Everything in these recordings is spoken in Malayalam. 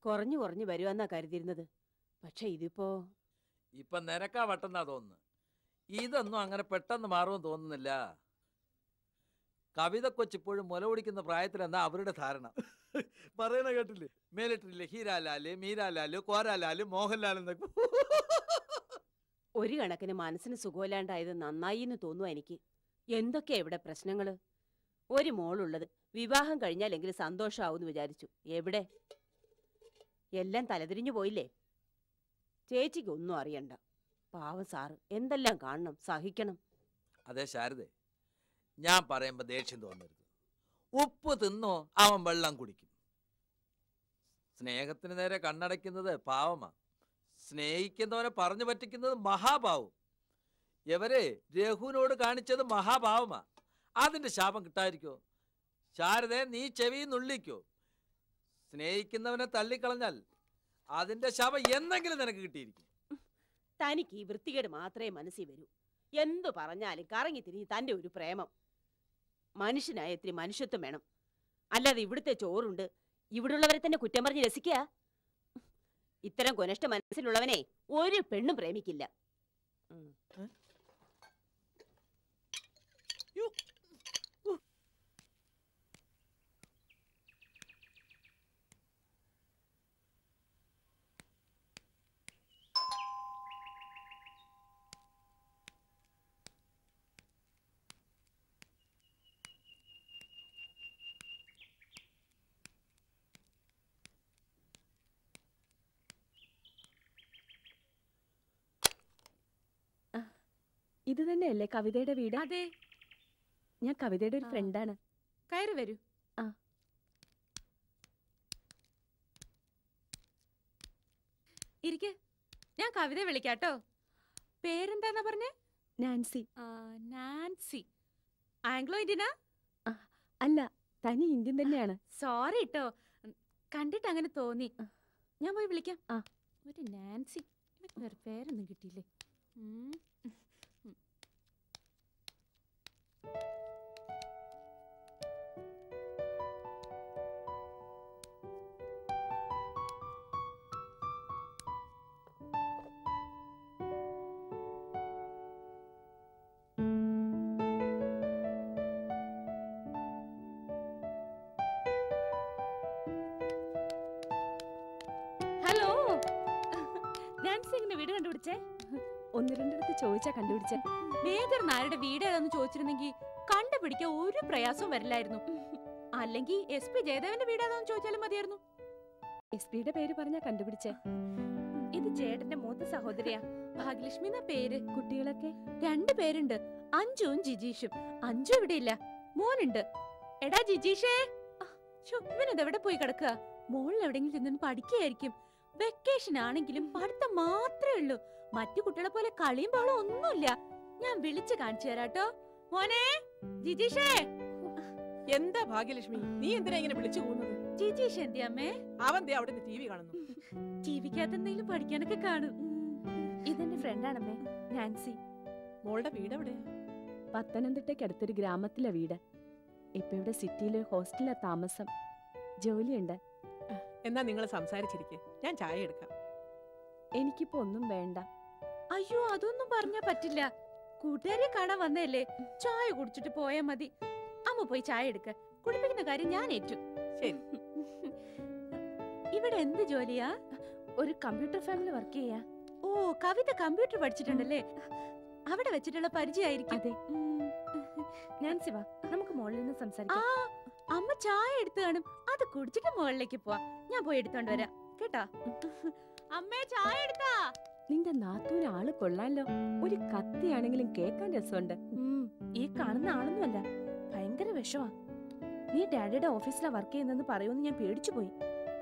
കുറഞ്ഞു കുറഞ്ഞു വരുമെന്നാ കരുതിയിരുന്നത് പക്ഷെ ഇതിപ്പോ ഇപ്പൊ നിരക്കാ വട്ടെന്നാ തോന്നുന്നു ഇതൊന്നും അങ്ങനെ പെട്ടെന്ന് മാറുമെന്ന് തോന്നുന്നില്ല കവിത കൊച്ചിപ്പോഴും മുല കുടിക്കുന്ന പ്രായത്തിലെന്നാ അവരുടെ ധാരണ പറയണ കേട്ടില്ലേ മേലിട്ടില്ലേ ഹീരാലാല് മീരാലാല് കോരാലാല് മോഹൻലാൽ എന്നൊക്കെ ഒരു കണക്കിന് മനസ്സിന് സുഖമില്ലാണ്ടായത് നന്നായി എന്ന് തോന്നുക എനിക്ക് എന്തൊക്കെയാ ഇവിടെ പ്രശ്നങ്ങള് ഒരു മോളുള്ളത് വിവാഹം കഴിഞ്ഞാലെങ്കിലും സന്തോഷമാവൂന്ന് വിചാരിച്ചു എവിടെ എല്ലാം തലതിരിഞ്ഞു പോയില്ലേ ചേച്ചിക്ക് ഒന്നും അറിയണ്ട പാവം സാറ് എന്തെല്ലാം കാണണം സഹിക്കണം അതെ ശാരദേ ഞാൻ പറയുമ്പോ ദേഷ്യം തോന്നരുത് ഉപ്പ് തിന്നോ അവൻ വെള്ളം കുടിക്കും സ്നേഹത്തിന് നേരെ കണ്ണടയ്ക്കുന്നത് പാവമാ സ്നേഹിക്കുന്നവനെ പറഞ്ഞു പറ്റിക്കുന്നത് മഹാഭാവം എവരെ രഘുവിനോട് കാണിച്ചത് മഹാഭാവമാ അതിന്റെ ശാപം കിട്ടാതിരിക്കോ ശാരദേ നീ ചെവി നുള്ളിക്കോ സ്നേഹിക്കുന്നവനെ തള്ളിക്കളഞ്ഞാൽ അതിന്റെ ശാപം എന്തെങ്കിലും നിനക്ക് കിട്ടിയിരിക്കും തനിക്ക് ഈ വൃത്തികേട് മാത്രമേ മനസ്സിൽ വരൂ എന്തു പറഞ്ഞാലും കറങ്ങി തിരിഞ്ഞ് തന്റെ ഒരു പ്രേമം മനുഷ്യനായ ഇത്തിരി മനുഷ്യത്വം വേണം അല്ലാതെ ഇവിടുത്തെ ചോറുണ്ട് ഇവിടുള്ളവരെ തന്നെ കുറ്റം പറഞ്ഞ് രസിക്കുക ഇത്തരം കൊനഷ്ട മനസ്സിലുള്ളവനെ ഒരു പെണ്ണും പ്രേമിക്കില്ല ഉം. ഇത് തന്നെയല്ലേ കവിതയുടെ വീട് അതെ ഞാൻ കവിതയുടെ ഒരു ആ. ഫ്രണ്ടാണ് കയറി വരൂ ആ. ഇരിക്കെ ഞാൻ കവിത വിളിക്കാട്ടോ പേരെന്താന്നാ പറഞ്ഞേ നാൻസി ആ, നാൻസി ആംഗ്ലോ ഇന്ത്യനാ അല്ല തനി ഇന്ത്യൻ തന്നെയാണ് സോറി ട്ടോ ഉം, കണ്ടിട്ട് അങ്ങനെ തോന്നി ഞാൻ പോയി വിളിക്കാം ആ. ഒരു നാൻസി എനിക്ക് വേറെ പേരൊന്നും കിട്ടിയില്ലേ ഉം. ഉം. ഹലോ നാൻസി എങ്ങനെ വീട് കണ്ടുപിടിച്ചേ ഒന്ന് രണ്ടിടത്ത് ചോദിച്ചാ കണ്ടുപിടിച്ച മേജർ നായരുടെ വീട് ഏതാന്ന് ചോദിച്ചിരുന്നെങ്കിൽ കണ്ടുപിടിക്കാൻ ഒരു പ്രയാസവും വരില്ലായിരുന്നു അല്ലെങ്കിൽ എസ് പി ജയദേവന്റെ വീട് ഏതാന്ന് ചോദിച്ചാലും മതിയായിരുന്നു എസ് പിയുടെ പേര് പറഞ്ഞാ കണ്ടുപിടിച്ചേ ഇത് ചേട്ടന്റെ മൂത്ത സഹോദരിയാ ഭാഗ്യലക്ഷ്മി എന്ന പേര് കുട്ടികളൊക്കെ രണ്ടു പേരുണ്ട് അഞ്ജുവും ജിജീഷും അഞ്ജു ഇവിടെ ഇല്ല മോനുണ്ട് എടാ ജിജീഷേ ആ, ശ്ശോ, ഇവനെത് എവിടെ പോയി കിടക്കുക മോളിൽ എവിടെയെങ്കിലും ചെന്നു പഠിക്കുകയായിരിക്കും വെക്കേഷൻ ആണെങ്കിലും പഠിത്തം മാത്രമേ ഉള്ളൂ മറ്റു കുട്ടികളെ പോലെ കളിയും ബഹളം ഒന്നുമില്ല ഞാൻ വിളിച്ചു കാണിച്ചു തരാട്ടോ മോനെ ജിജീഷേ എന്താ ഭാഗ്യലക്ഷ്മി നീ എന്തിനാ ഇങ്ങനെ വിളിച്ചു പോകുന്നത് ജിജീഷ് എന്തി അമ്മേ അവൻ ദേ അവിടെ ടി വി കാണുന്നു ജീവിക്കാത്ത എന്തെങ്കിലും പഠിക്കാനൊക്കെ കാണും ഇതെന്റെ ഫ്രണ്ടാണമ്മേ നാൻസി മോളുടെ വീട് എവിടെയാ പത്തനംതിട്ടയ്ക്ക് അടുത്തൊരു ഗ്രാമത്തിലെ വീട് ഇപ്പൊ ഇവിടെ സിറ്റിയിലെ ഹോസ്റ്റലിലാ താമസം ജോലിയുണ്ട് എന്നാ നിങ്ങൾ സംസാരിച്ചിരിക്കെ ഞാൻ ചായ എടുക്കാം എനിക്കിപ്പോ ഒന്നും വേണ്ട അയ്യോ അതൊന്നും പറഞ്ഞാ പറ്റില്ല കൂട്ടുകാരെ കാണാൻ വന്നതല്ലേ ചായ കുടിച്ചിട്ട് പോയാ മതി അമ്മ പോയി ചായ എടുക്ക കുടിപ്പിക്കുന്ന കാര്യം ഞാൻ ഏറ്റു ശരി ഇവിടെ എന്ത് ജോലിയാ ഒരു കമ്പ്യൂട്ടർ ഫാമിലി വർക്ക് ചെയ്യാ ഓ കവിത കമ്പ്യൂട്ടർ പഠിച്ചിട്ടുണ്ടല്ലേ അവിടെ വെച്ചിട്ടുള്ള പരിചയമായിരിക്കും അതെ ഉം. നാൻസി വാ നമുക്ക് മുകളിൽ നിന്ന് ആ സംസാരിക്കാം അമ്മ ചായ എടുത്തു കാണും അത് കുടിച്ചിട്ട് മുകളിലേക്ക് പോവാ ഞാൻ പോയി എടുത്തോണ്ട് വരാം കേട്ടാ അമ്മേ ചായ എടുത്താ നിന്റെ നാത്തൂന് ആള് കൊള്ളാലോ ഒരു കത്തിയാണെങ്കിലും കേക്കാൻ രസമുണ്ട് ഉം, ഈ കാണുന്ന ആളൊന്നുമല്ല ഭയങ്കര വിഷമാ നീ ഡാഡിയുടെ ഓഫീസിലാ വർക്ക് ചെയ്യുന്നെന്ന് പറയുമെന്ന് ഞാൻ പേടിച്ചു പോയി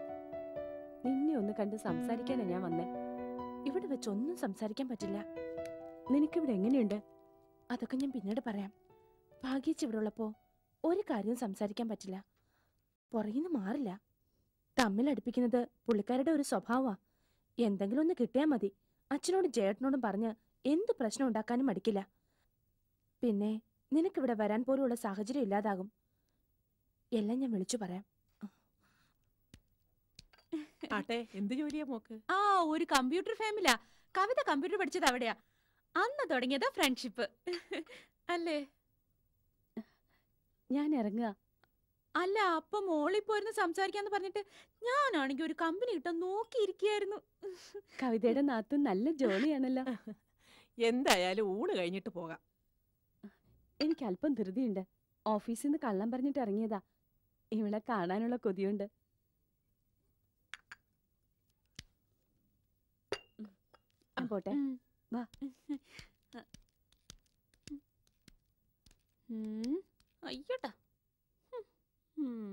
നിന്നെ ഒന്ന് കണ്ട് സംസാരിക്കാനാ ഞാൻ വന്നേ ഇവിടെ വെച്ച് ഒന്നും സംസാരിക്കാൻ പറ്റില്ല നിനക്കിവിടെ എങ്ങനെയുണ്ട് അതൊക്കെ ഞാൻ പിന്നീട് പറയാം ഭാഗ്യച്ച് ഇവിടെ ഉള്ളപ്പോ ഒരു കാര്യവും സംസാരിക്കാൻ പറ്റില്ല പുറകിന്ന് മാറില്ല തമ്മിൽ അടുപ്പിക്കുന്നത് പുള്ളിക്കാരുടെ ഒരു സ്വഭാവമാ എന്തെങ്കിലും ഒന്ന് കിട്ടിയാ മതി അച്ഛനോടും ചേട്ടനോടും പറഞ്ഞ് എന്ത് പ്രശ്നം ഉണ്ടാക്കാനും മടിക്കില്ല പിന്നെ നിനക്കിവിടെ വരാൻ പോലുള്ള സാഹചര്യം ഇല്ലാതാകും എല്ലാം ഞാൻ വിളിച്ചു പറയാം ആട്ടെ എന്ത് ജോലിയാ മോക്ക് ആ ഒരു കമ്പ്യൂട്ടർ ഫാമിലാ കവിത കമ്പ്യൂട്ടർ പഠിച്ചത് അവിടെയാ അന്ന് തുടങ്ങിയതാ ഫ്രണ്ട്ഷിപ്പ് അല്ലേ ഞാൻ ഇറങ്ങുക അല്ല അപ്പൊ മോളിൽ പോയിരുന്ന് സംസാരിക്കാന്ന് പറഞ്ഞിട്ട് ഞാനാണെങ്കി ഒരു കമ്പനി കിട്ടാൻ നോക്കിയിരിക്കുകയായിരുന്നു കവിതയുടെ നാത്തും നല്ല ജോലിയാണല്ലോ എന്തായാലും ഊണ് കഴിഞ്ഞിട്ട് പോകാം എനിക്ക് അല്പം ധൃതിയുണ്ട് ഓഫീസിൽ നിന്ന് കള്ളം പറഞ്ഞിട്ട് ഇറങ്ങിയതാ ഇവളെ കാണാനുള്ള കൊതിയുണ്ട് ഉം. ഞാൻ പോട്ടെ ഉം. വാ. ഉം. അയ്യടാ ഉം. ഉം.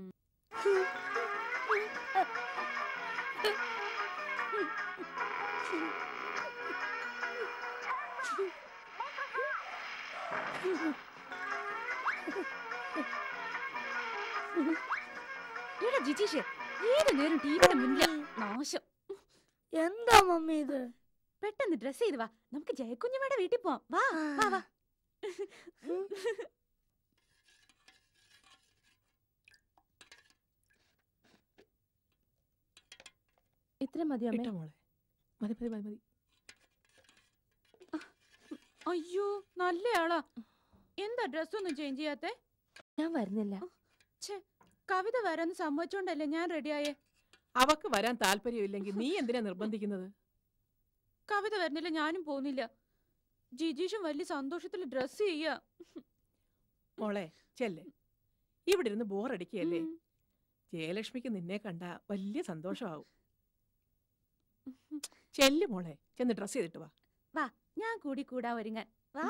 എടാ ജിജീഷ് ഏത് നേരം ടിവിയുടെ മുന്നിൽ നാശം എന്താ മമ്മി ഇത് പെട്ടെന്ന് ഡ്രസ് ചെയ്ത് വാ നമുക്ക് ജയക്കുഞ്ഞമ്മയുടെ വീട്ടിൽ പോവാം വാ വാ വാ ഇത്ര മതി അമ്മേ ഇട്ടോ മോളെ മതി മതി മതി മതി അയ്യോ നല്ല ആളാ എന്താ ഡ്രസ്സൊന്നും ചേഞ്ച് ചെയ്യാത്തെ ഞാൻ വരുന്നില്ല കവിത വരാന്ന് സമ്മതിച്ചോണ്ടല്ലേ ഞാൻ റെഡിയായേ അവക്ക് വരാൻ താല്പര്യമില്ലെങ്കിൽ നീ എന്തിനാ നിർബന്ധിക്കുന്നത് കവിത വരുന്നില്ല ഞാനും പോകുന്നില്ല ജിജീഷും വലിയ സന്തോഷത്തിൽ ഡ്രസ് ചെയ്യാ മോളെ ചെല്ലെ ഇവിടെ ഇരുന്ന് ബോറടിക്കുകയല്ലേ ഉം. ജയലക്ഷ്മിക്ക് നിന്നെ കണ്ട വലിയ സന്തോഷമാവും ചെല്ല് മോളെ ചെന്ന് ഡ്രസ് ചെയ്തിട്ട് വാ ഞാൻ കൂടി കൂടാ ഒരുങ്ങാൻ വാ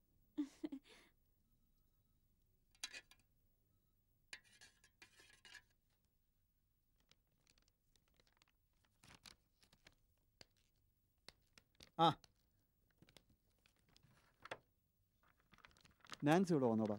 നാൻസി ഇവിടെ വന്നോടാ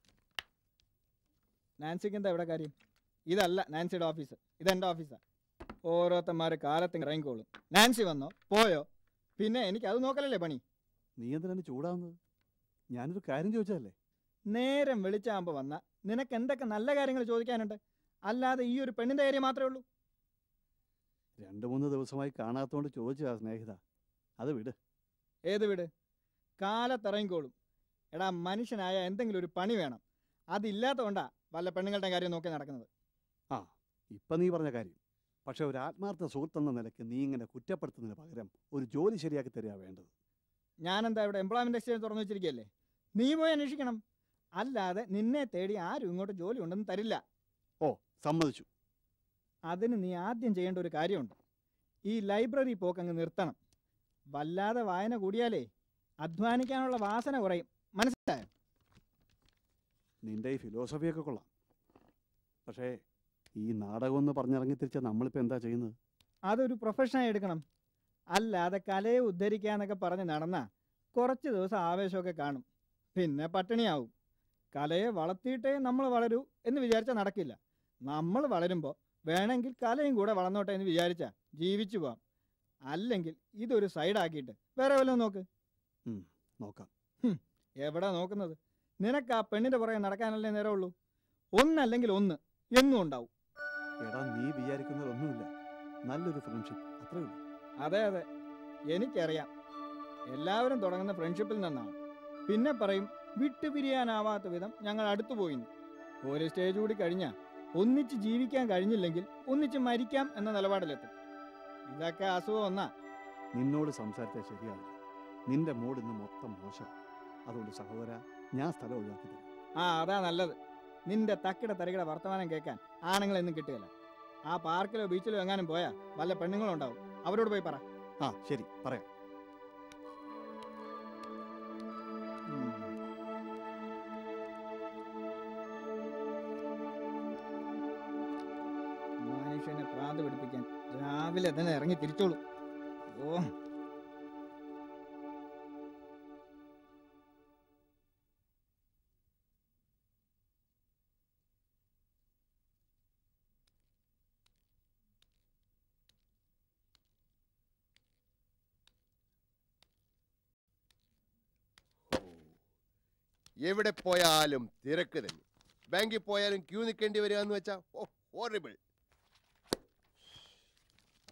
നാൻസിക്ക് എന്താ ഇവിടെ കാര്യം ഇതല്ല നാൻസിയുടെ ഓഫീസ് ഇതെൻ്റെ ഓഫീസാ ഓരോരുത്തന്മാർ കാലത്ത് ഇറങ്ങിക്കോളും നാൻസി വന്നോ പോയോ പിന്നെ എനിക്ക് അത് നോക്കലല്ലേ പണി നീ എന്തിനാണ് ചൂടാവുന്നത് ഞാനൊരു കാര്യം ചോദിച്ചതല്ലേ നേരം വെളിച്ചാകുമ്പോൾ വന്ന നിനക്ക് എന്തൊക്കെ നല്ല കാര്യങ്ങൾ ചോദിക്കാനുണ്ട് അല്ലാതെ ഈ ഒരു പെണ്ണിൻ്റെ കാര്യം മാത്രമേ ഉള്ളൂ രണ്ട് മൂന്ന് ദിവസമായി കാണാത്തോണ്ട് ചോദിച്ചതാ സ്നേഹിത അത് വിട് ഏത് വീട് കാലത്തിറങ്ങിക്കോളും എടാ മനുഷ്യനായ എന്തെങ്കിലും ഒരു പണി വേണം അതില്ലാത്തതുകൊണ്ടാ വല്ല പെണ്ണുങ്ങളുടെ കാര്യം നോക്കി നടക്കുന്നത് ഇപ്പം നീ പറഞ്ഞ കാര്യം പക്ഷെ ഒരു ആത്മാർത്ഥ സുഹൃത്തെന്ന നിലയ്ക്ക് നീ ഇങ്ങനെ കുറ്റപ്പെടുത്തുന്നതിന് പകരം ഒരു ജോലി ശരിയാക്കി തരിക വേണ്ടത് ഞാനെന്താ ഇവിടെ എംപ്ലോയ്മെന്റ് എക്സ്ചേഞ്ച് തുറന്നു വെച്ചിരിക്കുകയല്ലേ നീ പോയി അന്വേഷിക്കണം അല്ലാതെ നിന്നെ തേടി ആരും ഇങ്ങോട്ട് ജോലി ഉണ്ടെന്ന് തരില്ല സമ്മതിച്ചു അതിന് നീ ആദ്യം ചെയ്യേണ്ട ഒരു കാര്യമുണ്ട് ഈ ലൈബ്രറി പോക്ക് അങ്ങ് നിർത്തണം വല്ലാതെ വായന കൂടിയാലേ അധ്വാനിക്കാനുള്ള വാസന കുറയും മനസ്സിലായോ നിന്റെ ഈ ഫിലോസഫിയൊക്കെ കൊള്ളാം പക്ഷേ ഈ നാടകം എന്ന് പറഞ്ഞിറങ്ങി തിരിച്ച നമ്മളിപ്പോൾ എന്താ ചെയ്യുന്നത് അതൊരു പ്രൊഫഷനായി എടുക്കണം അല്ലാതെ കലയെ ഉദ്ധരിക്കാന്നൊക്കെ പറഞ്ഞ് നടന്ന കുറച്ച് ദിവസം ആവേശമൊക്കെ കാണും പിന്നെ പട്ടിണിയാവും കലയെ വളർത്തിയിട്ടേ നമ്മൾ വളരൂ എന്ന് വിചാരിച്ചാൽ നടക്കില്ല നമ്മൾ വളരുമ്പോൾ വേണമെങ്കിൽ കലയും കൂടെ വളർന്നോട്ടെ എന്ന് വിചാരിച്ചാൽ ജീവിച്ചു പോവാം അല്ലെങ്കിൽ ഇതൊരു സൈഡാക്കിയിട്ട് വേറെ വല്ലതും നോക്ക് നോക്കാം എവിടെ നോക്കുന്നത് നിനക്ക് ആ പെണ്ണിന്റെ പുറകെ നടക്കാനല്ലേ നേരമുള്ളൂ ഒന്നല്ലെങ്കിൽ ഒന്ന് എന്നും ഉണ്ടാവും എടാ നീ വിചാരിക്കുന്നതൊന്നുമില്ല നല്ലൊരു ഫ്രണ്ട്ഷിപ്പ് അത്രേ ഉള്ളൂ അതെ അതെ എനിക്കറിയാം എല്ലാവരും തുടങ്ങുന്ന ഫ്രണ്ട്ഷിപ്പിൽ നിന്നാണ് പിന്നെ പറയും വിട്ടുപിരിയാനാവാത്ത വിധം ഞങ്ങൾ അടുത്തു പോയിന്ന് ഒരു സ്റ്റേജ് കൂടി കഴിഞ്ഞാൽ ഒന്നിച്ച് ജീവിക്കാൻ കഴിഞ്ഞില്ലെങ്കിൽ ഒന്നിച്ച് മരിക്കാം എന്ന നിലപാടിലെത്തും ഇതൊക്കെ അസുഖം ഒന്നാ നിന്നോട് സംസാരിച്ചാൽ ശരിയാവില്ല നിന്റെ മൂഡ് ഇന്ന് മൊത്തം മോശം അതുകൊണ്ട് സഹോദര ഞാൻ സ്ഥലം ഒഴിവാക്കി തരും ആ അതാ നല്ലത് നിന്റെ തക്കിട തരികിട വർത്തമാനം കേൾക്കാൻ ആണുങ്ങളെന്നും കിട്ടുകയില്ല ആ പാർക്കിലോ ബീച്ചിലോ എങ്ങാനും പോയാൽ വല്ല പെണ്ണുങ്ങളും ഉണ്ടാവും അവരോട് പോയി പറ ആ ശരി പറയാം ഉം. മനുഷ്യനെ പ്രാന്ത് പിടിപ്പിക്കാൻ രാവിലെ തന്നെ ഇറങ്ങി തിരിച്ചോളൂ ഓ എവിടെ പോയാലും തിരക്ക് തന്നെ ബാങ്കിൽ പോയാലും ക്യൂ നിൽക്കേണ്ടി വരിക എന്ന് വെച്ചാ ഓ ഹോറിബിൾ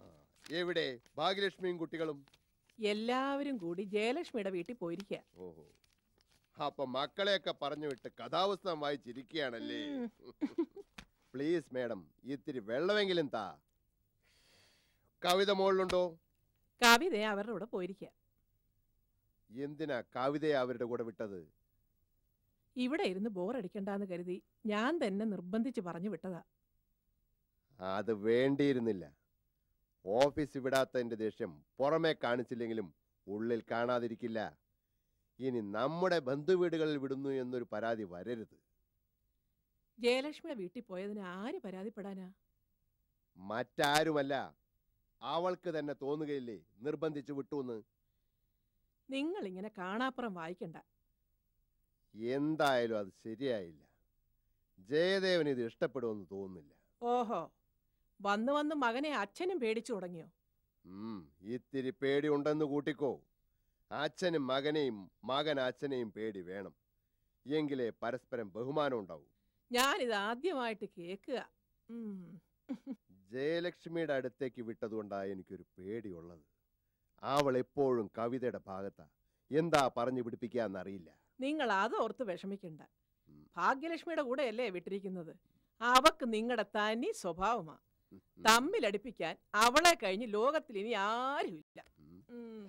എവിടെ ഭാഗ്യലക്ഷ്മിയും കുട്ടികളും എല്ലാവരും കൂടി ജയലക്ഷ്മിയുടെ വീട്ടിൽ പോയിരിക്കുക ഓഹോ അപ്പൊ മക്കളെയൊക്കെ പറഞ്ഞു വിട്ട് കഥാപുസ്തകം വായിച്ചിരിക്കുകയാണല്ലേ പ്ലീസ് മേഡം ഇത്തിരി വെള്ളമെങ്കിലും താ കവിത മുകളിലുണ്ടോ കവിത അവരുടെ കൂടെ പോയിരിക്കുക എന്തിനാ കവിതയെ അവരുടെ കൂടെ വിട്ടത് ഇവിടെ ഇരുന്ന് ബോറടിക്കണ്ടെന്ന് കരുതി ഞാൻ തന്നെ നിർബന്ധിച്ച് പറഞ്ഞു വിട്ടതാ അത് വേണ്ടിയിരുന്നില്ല ഓഫീസ് വിടാത്തതിന്റെ ദേഷ്യം പുറമെ കാണിച്ചില്ലെങ്കിലും ഉള്ളിൽ കാണാതിരിക്കില്ല ഇനി നമ്മുടെ ബന്ധുവീടുകളിൽ വിടുന്നു എന്നൊരു പരാതി വരരുത് ജയലക്ഷ്മിയുടെ വീട്ടിൽ പോയതിന് ആര് പരാതിപ്പെടാനാ മറ്റാരുമല്ല അവൾക്ക് തന്നെ തോന്നുകയില്ലേ നിർബന്ധിച്ചു വിട്ടുവെന്ന് നിങ്ങൾ ഇങ്ങനെ കാണാപ്പുറം വായിക്കണ്ട എന്തായാലും അത് ശരിയായില്ല ജയദേവന് ഇത് ഇഷ്ടപ്പെടുമെന്ന് തോന്നുന്നില്ല ഓഹോ വന്ന് വന്ന് മകനെ അച്ഛനും പേടിച്ചു തുടങ്ങിയോ ഉം, ഇത്തിരി പേടി ഉണ്ടെന്ന് കൂട്ടിക്കോ അച്ഛനും മകനെയും മകൻ അച്ഛനെയും പേടി വേണം എങ്കിലേ പരസ്പരം ബഹുമാനം ഉണ്ടാവൂ ഞാനിത് ആദ്യമായിട്ട് കേക്കുക ഉം. ജയലക്ഷ്മിയുടെ അടുത്തേക്ക് വിട്ടതുകൊണ്ടാണ് എനിക്കൊരു പേടിയുള്ളത് അവൾ എപ്പോഴും കവിതയുടെ ഭാഗത്താ എന്താ പറഞ്ഞു പിടിപ്പിക്കാന്നറിയില്ല നിങ്ങൾ അതോർത്ത് വിഷമിക്കണ്ട ഭാഗ്യലക്ഷ്മിയുടെ കൂടെയല്ലേ വിട്ടിരിക്കുന്നത് അവക്ക് നിങ്ങളുടെ തനി സ്വഭാവമാ തമ്മിലടിപ്പിക്കാൻ അവളെ കഴിഞ്ഞ് ലോകത്തിൽ ഇനി ആരുമില്ല ഉം.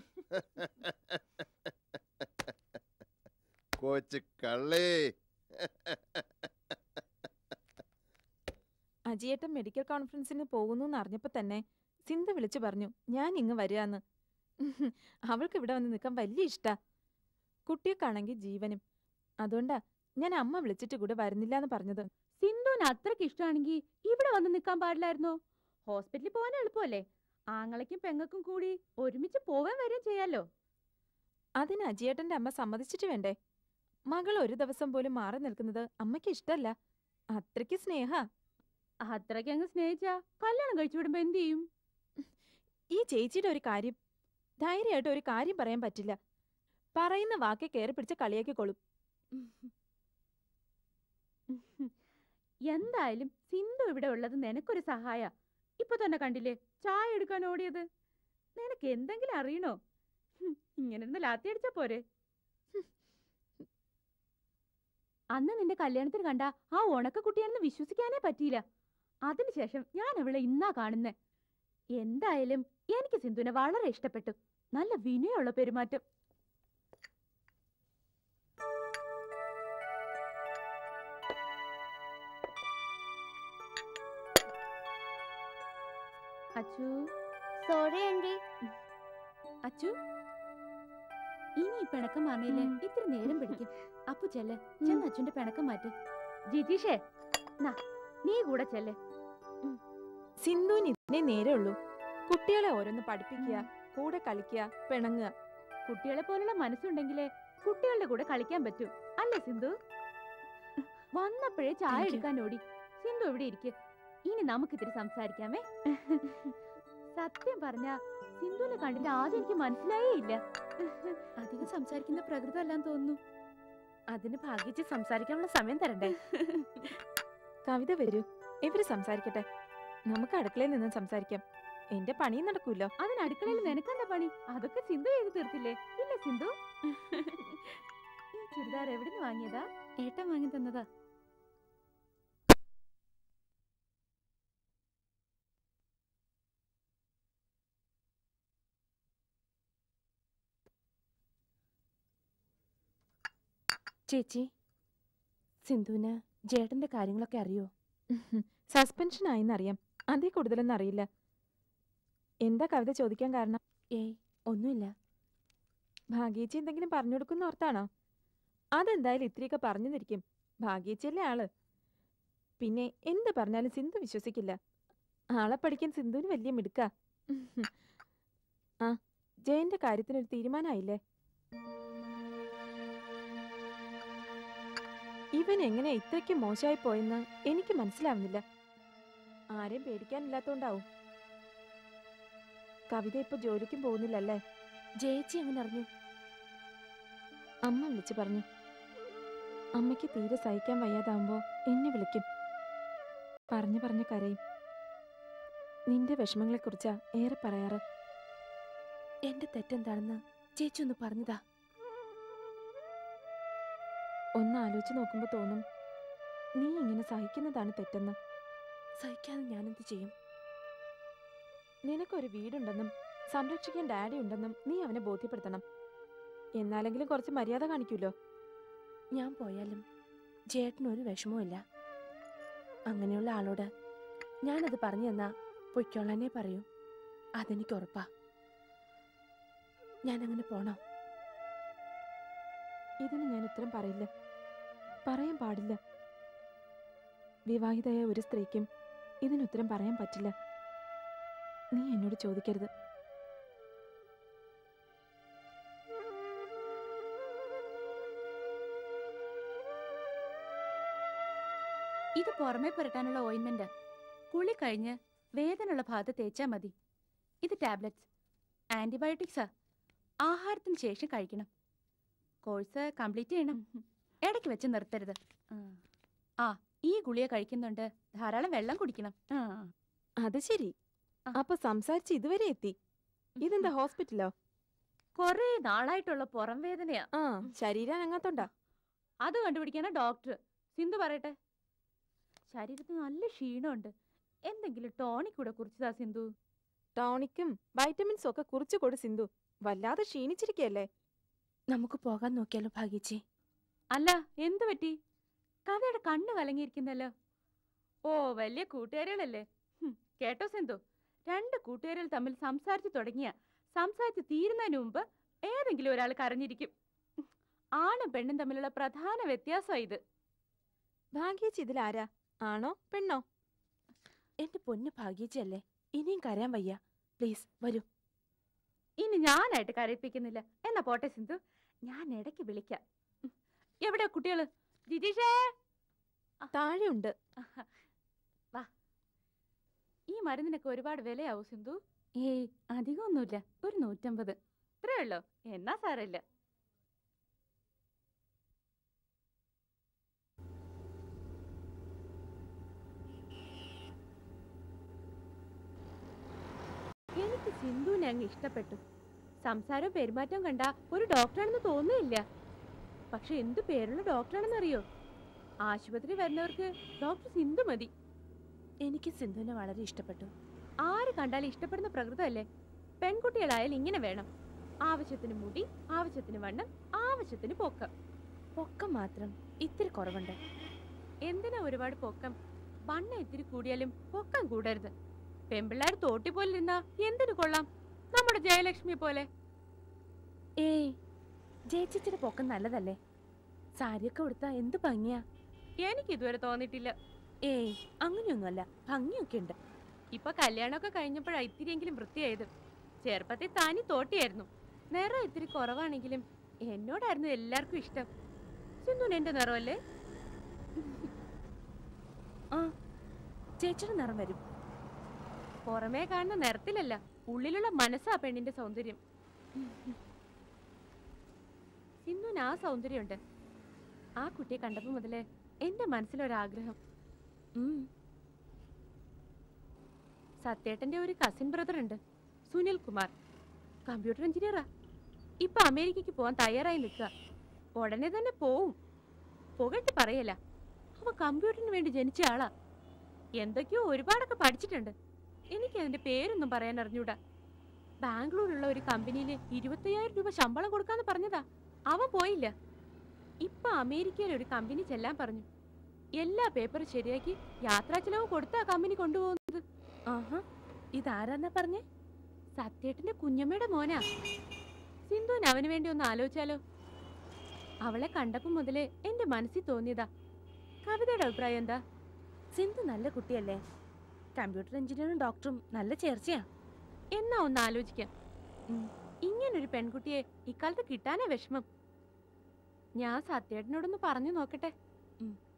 കൊച്ചു കള്ളേ അജിയേട്ടൻ മെഡിക്കൽ കോൺഫറൻസിന് പോകുന്നു എന്ന് അറിഞ്ഞപ്പോൾ തന്നെ സിന്ധു വിളിച്ചു പറഞ്ഞു ഞാൻ ഇങ്ങ് വരികയെന്ന് അവൾക്ക് ഇവിടെ വന്ന് നിൽക്കാൻ വലിയ ഇഷ്ടാ കുട്ടിയൊക്കെയാണെങ്കിൽ ജീവനും അതുകൊണ്ടാ ഞാൻ അമ്മ വിളിച്ചിട്ട് കൂടെ വരുന്നില്ല എന്ന് പറഞ്ഞത് സിന്ധുവിന് അത്രയ്ക്ക് ഇഷ്ടമാണെങ്കിൽ ഇവിടെ വന്ന് നിൽക്കാൻ പാടില്ലായിരുന്നോ ഹോസ്പിറ്റലിൽ പോകാൻ എളുപ്പമല്ലേ ആങ്ങളയ്ക്കും പെങ്ങൾക്കും കൂടി ഒരുമിച്ച് പോവാൻ വരികയും ചെയ്യാലോ അതിന് അജിയേട്ടന്റെ അമ്മ സമ്മതിച്ചിട്ട് വേണ്ടേ മകൾ ഒരു ദിവസം പോലും മാറി നിൽക്കുന്നത് അമ്മയ്ക്ക് ഇഷ്ടല്ല അത്രയ്ക്ക് സ്നേഹ അത്രയ്ക്ക് അങ്ങ് സ്നേഹിച്ചാ കല്യാണം കഴിച്ചു വിടുമ്പോ എന്ത് ചെയ്യും ഈ ചേച്ചിയുടെ ഒരു കാര്യം ധൈര്യമായിട്ട് ഒരു കാര്യം പറയാൻ പറ്റില്ല പറയുന്ന വാക്കെ കയറി പിടിച്ച് കളിയാക്കിക്കൊള്ളും എന്തായാലും സിന്ധു ഇവിടെ ഉള്ളത് നിനക്കൊരു സഹായ ഇപ്പൊ തന്നെ കണ്ടില്ലേ ചായ എടുക്കാൻ ഓടിയത് നിനക്ക് എന്തെങ്കിലും അറിയണോ ഹും, ഇങ്ങനെ ഇരുന്ന് ലാത്തി അടിച്ചാ പോരെ ഹും. അന്ന് നിന്റെ കല്യാണത്തിന് കണ്ട ആ ഉണക്ക കുട്ടിയാണെന്ന് വിശ്വസിക്കാനേ പറ്റിയില്ല അതിനുശേഷം ഞാൻ അവളെ ഇന്നാ കാണുന്നേ എന്തായാലും എനിക്ക് സിന്ധുവിനെ വളരെ ഇഷ്ടപ്പെട്ടു നല്ല വിനയമുള്ള പെരുമാറ്റം അച്ചു സോറി ആൻറ്റി അച്ചു ഇനി ഈ പിണക്കം മാറിയില്ലേ ഇത്തിരി നേരം പിടിക്കും അപ്പു ചെല്ല് ചെന്ന് അച്ഛന്റെ പിണക്കം മാറ്റ് ജിജീഷേ നാ നീ കൂടെ ചെല്ല് സിന്ധുവിന് ഇതിനെ നേരെ ഉള്ളൂ കുട്ടികളെ ഓരോന്ന് പഠിപ്പിക്കുക കൂടെ കളിക്കുക പിണങ്ങുക കുട്ടികളെ പോലുള്ള മനസ്സുണ്ടെങ്കിലേ കുട്ടികളുടെ കൂടെ കളിക്കാൻ പറ്റൂ അല്ലേ സിന്ധു വന്നപ്പോഴേ ചായ Thank you. എടുക്കാൻ ഓടി സിന്ധു ഇവിടെ ഇരിക്ക് ഇനി നമുക്ക് ഇത്തിരി സംസാരിക്കാമേ സത്യം പറഞ്ഞ സിന്ധുവിനെ കണ്ടിട്ട് ആദ്യം എനിക്ക് മനസ്സിലായേ ഇല്ല അധികം സംസാരിക്കുന്ന പ്രകൃതം അല്ലാന്ന് തോന്നുന്നു അതിന് ഭാഗ്യിച്ച് സംസാരിക്കാനുള്ള സമയം തരണ്ടേ കവിത വരൂ ഇവര് സംസാരിക്കട്ടെ നമുക്ക് അടുക്കളയിൽ നിന്ന് സംസാരിക്കാം എന്റെ പണിയും നടക്കൂല്ലോ അതിന് അടുക്കളയിൽ നിനക്കെന്താ പണി അതൊക്കെ സിന്ധു ചെയ്ത് തീർത്തില്ലേ ഇല്ല സിന്ധു ഈ ചുരിദാർ എവിടുന്ന് വാങ്ങിയതാ ഏട്ടൻ വാങ്ങി തന്നതാ ചേച്ചി സിന്ധുവിന് ജേട്ടന്റെ കാര്യങ്ങളൊക്കെ അറിയോ സസ്പെൻഷൻ ആയിന്നറിയാം അതേ കൂടുതലൊന്നും അറിയില്ല എന്താ കവിത ചോദിക്കാൻ കാരണം ഏയ് ഒന്നുമില്ല ഭാഗ്യേച്ചി എന്തെങ്കിലും പറഞ്ഞു കൊടുക്കുന്ന ഓർത്താണോ അതെന്തായാലും ഇത്രയൊക്കെ പറഞ്ഞു നിരിക്കും ഭാഗ്യേച്ചിയല്ലേ ആള് പിന്നെ എന്ത് പറഞ്ഞാലും സിന്ധു വിശ്വസിക്കില്ല ആളെ പഠിക്കാൻ സിന്ധുവിന് വലിയ മിടുക്ക ആ ജയന്റെ കാര്യത്തിനൊരു തീരുമാനമായില്ലേ ഇവൻ എങ്ങനെ ഇത്രയ്ക്ക് മോശമായി പോയെന്ന് എനിക്ക് മനസ്സിലാവുന്നില്ല ആരെയും പേടിക്കാനില്ലാത്തോണ്ടാവും കവിത ഇപ്പൊ ജോലിക്കും പോകുന്നില്ലല്ലേ ജയിച്ചി എങ്ങനെ അറിഞ്ഞു അമ്മ വിളിച്ചു പറഞ്ഞു അമ്മയ്ക്ക് തീരെ സഹിക്കാൻ വയ്യാതാവുമ്പോ എന്നെ വിളിക്കും പറഞ്ഞു പറഞ്ഞു കരയും നിന്റെ വിഷമങ്ങളെക്കുറിച്ചാ ഏറെ പറയാറ് എന്റെ തെറ്റെന്താണെന്ന് ചേച്ചി ഒന്ന് പറഞ്ഞതാ ഒന്ന് ആലോചിച്ച് നോക്കുമ്പോൾ തോന്നും നീ ഇങ്ങനെ സഹിക്കുന്നതാണ് തെറ്റെന്ന് സഹിക്കാതെ ഞാനെന്ത് ചെയ്യും നിനക്കൊരു വീടുണ്ടെന്നും സംരക്ഷിക്കാൻ ഡാഡി ഉണ്ടെന്നും നീ അവനെ ബോധ്യപ്പെടുത്തണം എന്നാലെങ്കിലും കുറച്ച് മര്യാദ കാണിക്കൂലോ ഞാൻ പോയാലും ജേട്ടന് ഒരു വിഷമവും ഇല്ല അങ്ങനെയുള്ള ആളോട് ഞാനത് പറഞ്ഞു തന്നാ പൊയ്ക്കോളാനേ പറയൂ അതെനിക്ക് ഉറപ്പാ ഞാൻ അങ്ങനെ പോണോ ഇതിന് ഞാൻ ഉത്തരം പറയില്ല പറയാൻ പാടില്ല വിവാഹിതയായ ഒരു സ്ത്രീക്കും ഇതിന് ഉത്തരം പറയാൻ പറ്റില്ല നീ എന്നോട് ചോദിക്കരുത് ഇത് പുറമേ പുരട്ടാനുള്ള ഓയിൻമെന്റ് കുളി കഴിഞ്ഞ് വേദനയുള്ള ഭാഗത്ത് തേച്ചാ മതി ഇത് ടാബ്ലറ്റ്സ് ആന്റിബയോട്ടിക്സാ ആഹാരത്തിന് ശേഷം കഴിക്കണം കോഴ്സ് കംപ്ലീറ്റ് ചെയ്യണം ഇടയ്ക്ക് വെച്ച് നിർത്തരുത് ആ ഈ ഗുളിക കഴിക്കുന്നുണ്ട് ധാരാളം വെള്ളം കുടിക്കണം ആ അത് ശരി അപ്പൊ സംസാരിച്ച് ഇതുവരെ എത്തി ഇതെന്താ ഹോസ്പിറ്റലോ കൊറേ നാളായിട്ടുള്ള പുറം വേദനയാ ആ ശരീരം അനങ്ങാത്തോണ്ടാ അത് കണ്ടുപിടിക്കാനാ ഡോക്ടർ സിന്ധു പറയട്ടെ ശരീരത്തിന് നല്ല ക്ഷീണമുണ്ട് എന്തെങ്കിലും ടോണിക് കൂടെ കുറിച്ചതാ സിന്ധു ടോണിക്കും വൈറ്റമിൻസും ഒക്കെ കുറിച്ചു കൊടു സിന്ധു വല്ലാതെ ക്ഷീണിച്ചിരിക്കല്ലേ നമുക്ക് പോകാൻ നോക്കിയാലോ ഭാഗ്യച്ചി അല്ല എന്തു പറ്റി കഥയുടെ കണ്ണ് കലങ്ങിയിരിക്കുന്നല്ലോ ഓ വലിയ കൂട്ടുകാരികളല്ലേ ഹും, കേട്ടോ സിന്ധു രണ്ട് കൂട്ടുകാരികൾ തമ്മിൽ സംസാരിച്ചു തുടങ്ങിയ സംസാരിച്ച് തീരുന്നതിന് മുമ്പ് ഏതെങ്കിലും ഒരാൾ കരഞ്ഞിരിക്കും ഉം, ആണും പെണ്ണും തമ്മിലുള്ള പ്രധാന വ്യത്യാസം ഇത് ഭാഗ്യേച്ചി ഇതിലാരാ ആണോ പെണ്ണോ എന്റെ പൊന്നു ഭാഗ്യച്ചി അല്ലേ ഇനിയും കരയാൻ വയ്യ പ്ലീസ് വരൂ ഇനി ഞാനായിട്ട് കരയിപ്പിക്കുന്നില്ല എന്നാ പോട്ടെ സിന്ധു ഞാൻ ഇടയ്ക്ക് വിളിക്കാം ഉം, എവിടെയാ കുട്ടികള് ജിജീഷേ താഴെയുണ്ട് വാ ഈ മരുന്നിനൊക്കെ ഒരുപാട് വിലയാവും സിന്ധു ഏയ് അധികമൊന്നുമില്ല ഒരു നൂറ്റമ്പത് ഇത്രേ ഉള്ളോ എന്നാ സാരമില്ല എനിക്ക് സിന്ധുവിനെ അങ്ങ് ഇഷ്ടപ്പെട്ടു സംസാരവും പെരുമാറ്റവും കണ്ട ഒരു ഡോക്ടറാണെന്ന് തോന്നുന്നില്ല പക്ഷെ എന്തു പേരുള്ള ഡോക്ടറാണെന്ന് അറിയോ ആശുപത്രി വരുന്നവർക്ക് ഡോക്ടർ സിന്ധു മതി എനിക്ക് സിന്ധുവിനെ വളരെ ഇഷ്ടപ്പെട്ടു ആര് കണ്ടാലും ഇഷ്ടപ്പെടുന്ന പ്രകൃതമല്ലേ പെൺകുട്ടികളായാലും ഇങ്ങനെ വേണം ആവശ്യത്തിന് മുടി ആവശ്യത്തിന് വണ്ണം ആവശ്യത്തിന് പൊക്കം പൊക്കം മാത്രം ഇത്തിരി കുറവുണ്ട് എന്തിനാ ഒരുപാട് പൊക്കം വണ്ണം ഇത്തിരി കൂടിയാലും പൊക്കം കൂടരുത് പെമ്പിള്ളാർ തോട്ടി പോലെ നിന്നാ എന്തിനു കൊള്ളാം നമ്മുടെ ജയലക്ഷ്മി പോലെ ഏയ് ജയിച്ചിച്ചിയുടെ പൊക്കം നല്ലതല്ലേ സാരിയൊക്കെ ഉടുത്താ എന്ത് ഭംഗിയാ എനിക്ക് ഇതുവരെ തോന്നിയിട്ടില്ല ഏയ് അങ്ങനെയൊന്നുമല്ല ഭംഗിയൊക്കെ ഉണ്ട് ഇപ്പൊ കല്യാണമൊക്കെ കഴിഞ്ഞപ്പോഴാ ഇത്തിരിയെങ്കിലും വൃത്തിയായത് ചെറുപ്പത്തിൽ താനി തോട്ടിയായിരുന്നു നിറം ഇത്തിരി കുറവാണെങ്കിലും എന്നോടായിരുന്നു എല്ലാവർക്കും ഇഷ്ടം സിന്ധുന് എന്റെ നിറമല്ലേ ആ ചേച്ചിയുടെ നിറം വരും പുറമേ കാണുന്ന നിറത്തിലല്ല ഉള്ളിലുള്ള മനസ്സാ പെണ്ണിന്റെ സൗന്ദര്യം സിന്ധുവിന് ആ സൗന്ദര്യമുണ്ട് ആ കുട്ടിയെ കണ്ടപ്പോ മുതലേ എന്റെ മനസ്സിലൊരാഗ്രഹം ഉം. സത്യേട്ടന്റെ ഒരു കസിൻ ബ്രദർ ഉണ്ട് സുനിൽ കുമാർ കമ്പ്യൂട്ടർ എഞ്ചിനീയറാ ഇപ്പൊ അമേരിക്കക്ക് പോവാൻ തയ്യാറായി നിൽക്കുക ഉടനെ തന്നെ പോവും പുകഴ്ത്തി പറയല അവ കമ്പ്യൂട്ടറിന് വേണ്ടി ജനിച്ച ആളാ എന്തൊക്കെയോ ഒരുപാടൊക്കെ പഠിച്ചിട്ടുണ്ട് എനിക്ക് അതിന്റെ പേരൊന്നും പറയാൻ അറിഞ്ഞൂടാ ബാംഗ്ലൂരുള്ള ഒരു കമ്പനിയിൽ ഇരുപത്തയ്യായിരം രൂപ ശമ്പളം കൊടുക്കാന്ന് പറഞ്ഞതാ അവൻ പോയില്ല ഇപ്പൊ അമേരിക്കയിൽ ഒരു കമ്പനി ചെല്ലാൻ പറഞ്ഞു എല്ലാ പേപ്പറും ശരിയാക്കി യാത്രാ ചെലവ് കൊടുത്താ കമ്പനി കൊണ്ടുപോകുന്നത് ആഹാ ഇതാരാന്നാ പറഞ്ഞേ സത്യേട്ടന്റെ കുഞ്ഞമ്മയുടെ മോനാ സിന്ധുവിന് അവന് വേണ്ടി ഒന്ന് ആലോചിച്ചാലോ അവളെ കണ്ടപ്പോ മുതലേ എന്റെ മനസ്സിൽ തോന്നിയതാ കവിതയുടെ അഭിപ്രായം എന്താ സിന്ധു നല്ല കുട്ടിയല്ലേ കമ്പ്യൂട്ടർ എഞ്ചിനീയറും ഡോക്ടറും നല്ല ചേർച്ചയാ എന്നാ ഒന്ന് ആലോചിക്കാം ഉം, ഇങ്ങനൊരു പെൺകുട്ടിയെ ഇക്കാലത്ത് കിട്ടാനേ വിഷമം ഞാൻ സത്യേട്ടനോടൊന്ന് പറഞ്ഞു നോക്കട്ടെ ഉം.